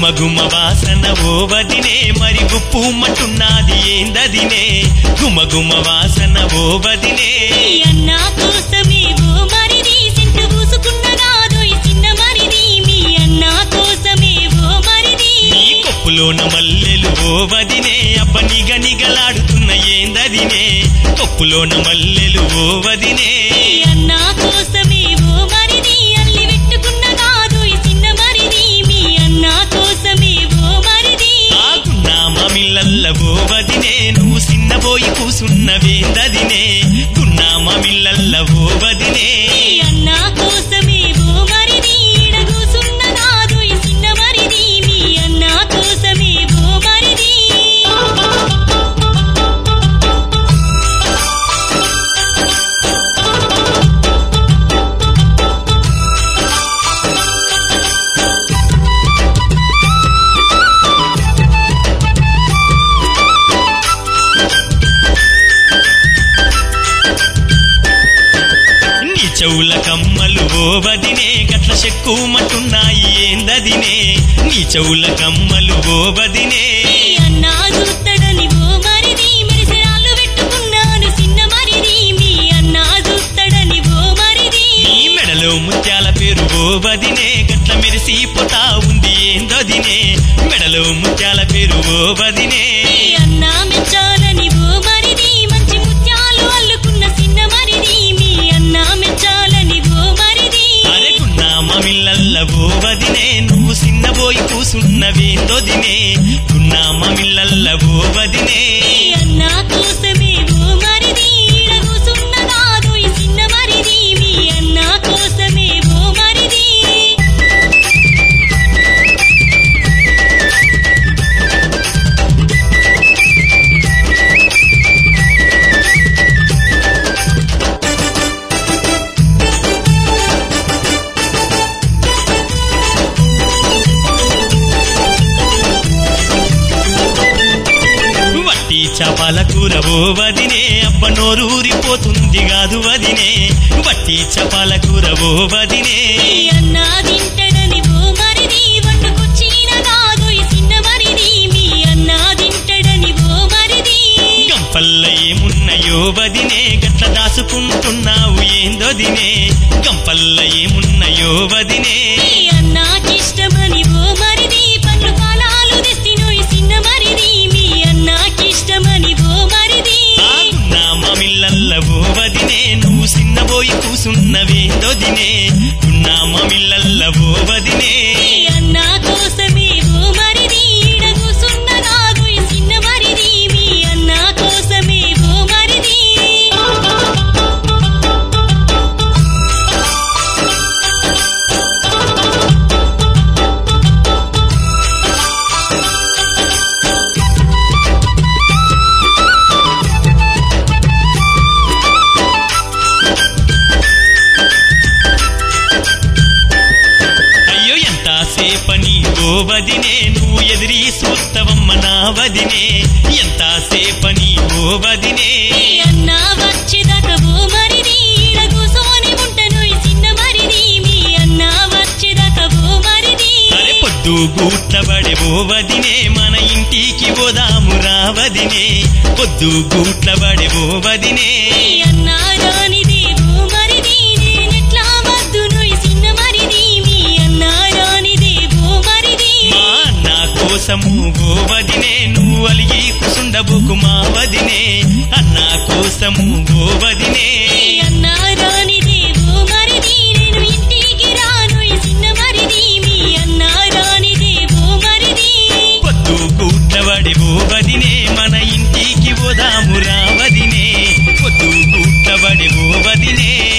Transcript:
గుమగుమ వాసన ఓ వదినే మరి గుప్పుమంటున్నది ఏందదినే గుమగుమ వాసన ఓ వదినే ఈ అన్నా కోసమే ఓ మరిది సెంటు పూసుకున్నదాదో ఈ చిన్న మరిది మీ అన్నా కోసమే ఓ మరిది నీ కొప్పులోన మల్లెలు ఓ వదినే అబ్బ నిగ నిగలాడుతున్న ఏందదినే కొప్పులోన మల్లెలు ఓ వదినే ఈ అన్నా కోసమే ఓ మరిది అల్లి పెట్టుకున్నదాదో ఈ చిన్న మరిది మీ అన్నా కోసమే ఓ మరిది ఆగున్నా మమిళ్ళల్ల ఓ వదినే నువ్వు సిన్నబోయి కూసున్నవేందదినే గున్నా మమిళ్ళల్ల ఓ వదినే ఈ అన్నా కోసమే ఓ మరిది ఈడ కూసున్నదాదో ఈ చిన్న మరిది మీ అన్నా కోసమే ఓ మరిది నీ చెవుల కమ్మలు ఓ వదినే గట్ల చెక్కుమంటున్నాయి ఏందదినే నీ చెవుల కమ్మలు ఓ వదినే ఈ అన్నా చూస్తాడని ఓ మరిది మెరిసెరాళ్ళు పెట్టుకున్నాను చిన్న మరిది మీ అన్నా చూస్తాడని ఓ మరిది నీ మెడలో ముత్యాల పేరు ఓ వదినే గట్ల మెరిసిపోతా ఉంది ఏందదినే మెడలో ముత్యాల పేరు ఓ వదినే ఈ అన్నా మెచ్చాలని ఓ మరిది మంచి ముత్యాలు అల్లుకున్న చిన్న మరిది మీ అన్నా మెచ్చాలని ఓ మరిది అరెకున్నా మమిళ్ళల్ల ఓ వదినే నువ్వు సిన్నబోయి కూసున్నవేందొదినే గున్నా మమిళ్ళల్ల ఓ వదినే ఈ అన్నా కోసమే ఓ మరిది ఈడ కూసున్నదాదు ఈ చిన్న మరిది మీ అన్నా కోసమే ఓ మరిది వట్టి చపాల కూర ఓ వదినే అబ్బ నోరూరిపోతుంది కాదు వదినే వట్టి చపాల కూర ఓ వదినే ఈ అన్నా తింటడని ఓ మరిది వండుకొచ్చిన కాదు ఈ చిన్న మరిది మీ అన్నా తింటడని ఓ మరిది గంపల్ల ఏమున్నయో వదినే గట్ల దాసుకుంటున్నావు ఏందొదినే గంపల్ల ఏమున్నయో వదినే ఈ అన్నాకిష్టమని ఓ మరిది పండ్లు ఫలాలు తెస్తిను ఈ చిన్న మరిది మీ అన్నాకిష్టమని ఓ మరిది ఆగున్నా మమిళ్ళల్ల ఓ వదినే నువ్వు సిన్నబోయి కూసున్నవేందొదినే గున్నా మమిళ్ళల్ల ఓ వదినే ఈ అన్నా కోసమే ఓ మరిది ఈడ కూసున్నదాదు ఈ చిన్న మరిది మీ అన్నా కోసమే ఓ మరిది అయ్యో ఎంత సేపని ఓ వదినే నువ్వు ఎదిరి సూత్తవమ్మ నా వదినే ఎంత సేపని ఓ వదినే ఈ అన్నా వచ్చేదాకా ఓ మరిది ఈడ కూసోని ఉంటను ఈ చిన్న మరిది మీ అన్నా వచ్చేదాకా ఓ మరిది అరే పొద్దు గూట్లబడే ఓ వదినే మన ఇంటికి పోదాము రావదినే పొద్దు గూట్లబడే ఓ వదినే ఈ అన్నా రానిదే ఓ మరిది నేనెట్లా వద్దును ఈ చిన్న మరిది మీ అన్నా రానిదే ఓ మరిది మా అన్న కోసము ఓ వదినే నువ్వు అలిగి కుసుండబోకు మా వదినే అన్న కోసము ఓ వదినే ఈ అన్నా రానిదే ఓ మరిది నేను ఇంటికి రాను ఈ చిన్న మరిది మీ అన్నా రానిదే ఓ మరిది పొద్దు గూట్లబడే ఓ వదినే మన ఇంటికి పోదాము రావదినే పొద్దు గూట్లబడే ఓ వదినే